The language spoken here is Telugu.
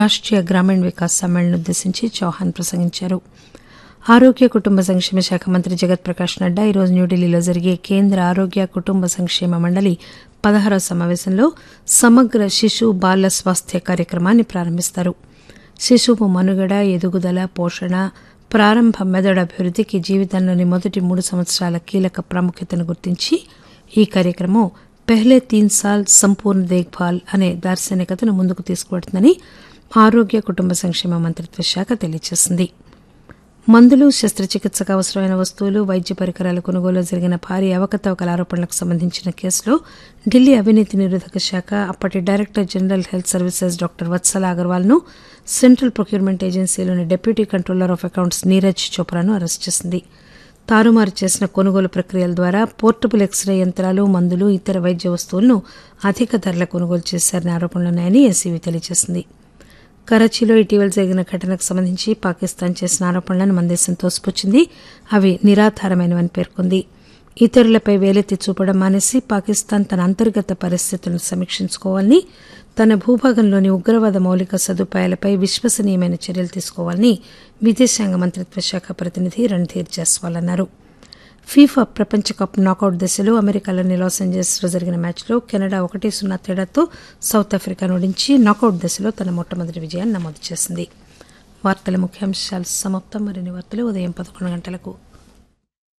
రాష్టీయ గ్రామీణ వికాస్ సమ్మేళనం ఉద్దేశించి చౌహాన్ ప్రసంగించారు ఆరోగ్య కుటుంబ సంక్షేమ శాఖ మంత్రి జగత్ ప్రకాష్ నడ్డా ఈరోజు న్యూఢిల్లీలో జరిగే కేంద్ర ఆరోగ్య కుటుంబ సంక్షేమ మండలి పదహారవ సమావేశంలో సమగ్ర శిశు బాల స్వాస్థ్య కార్యక్రమాన్ని ప్రారంభిస్తారు శిశువు మనుగడ ఎదుగుదల పోషణ ప్రారంభ మెదడు అభివృద్ధికి జీవితంలోని మొదటి మూడు సంవత్సరాల కీలక ప్రాముఖ్యతను గుర్తించి ఈ కార్యక్రమం పెహ్లే తీన్ సాల్ సంపూర్ణ దేఖ్భాల్ అనే దార్శనికతను ముందుకు తీసుకువెడుతుందని ఆరోగ్య కుటుంబ సంక్షేమ మంత్రిత్వ శాఖ తెలియజేసింది మందులు శస్త్రచికిత్సకు అవసరమైన వస్తువులు వైద్య పరికరాల కొనుగోలు జరిగిన భారీ అవకతవకల ఆరోపణలకు సంబంధించిన కేసులో ఢిల్లీ అవినీతి నిరోధక శాఖ అప్పటి director general health services doctor Vatsala Agarwal ను సెంట్రల్ ప్రొక్యూర్మెంట్ ఏజెన్సీలోని deputy controller of accounts Neeraj చోప్రాను అరెస్ట్ చేసింది తారుమారు చేసిన కొనుగోలు ప్రక్రియల ద్వారా పోర్టబుల్ ఎక్స్రే యంత్రాలు మందులు ఇతర వైద్య వస్తువులను అధిక ధరల కొనుగోలు చేశారనే ఆరోపణలున్నాయని ఎస్సీబీ తెలియజేసింది కరాచీలో ఇటీవల జరిగిన ఘటనకు సంబంధించి పాకిస్తాన్ చేసిన ఆరోపణలను మన దేశం తోసిపుచ్చింది అవి నిరాధారమైనవని పేర్కొంది ఇతరులపై వేలెత్తి చూపడం మానేసి పాకిస్తాన్ తన అంతర్గత పరిస్థితులను సమీక్షించుకోవాలని తన భూభాగంలోని ఉగ్రవాద మౌలిక సదుపాయాలపై విశ్వసనీయమైన చర్యలు తీసుకోవాలని విదేశాంగ మంత్రిత్వ శాఖ ప్రతినిధి రణ్ధీర్ జైస్వాల్ అన్నారు ఫీఫా ప్రపంచ కప్ నాకౌట్ దశలో అమెరికాలోని లాస్ ఏంజల్స్లో జరిగిన మ్యాచ్లో కెనడా ఒకటి సున్నా తేడాతో సౌత్ ఆఫ్రికాను ఓడించి నాకౌట్ దశలో తన మొట్టమొదటి విజయాన్ని నమోదు చేసింది వార్తల ముఖ్యాంశాలు సమాప్తం మరిన్ని వార్తలు ఉదయం పదకొండు గంటలకు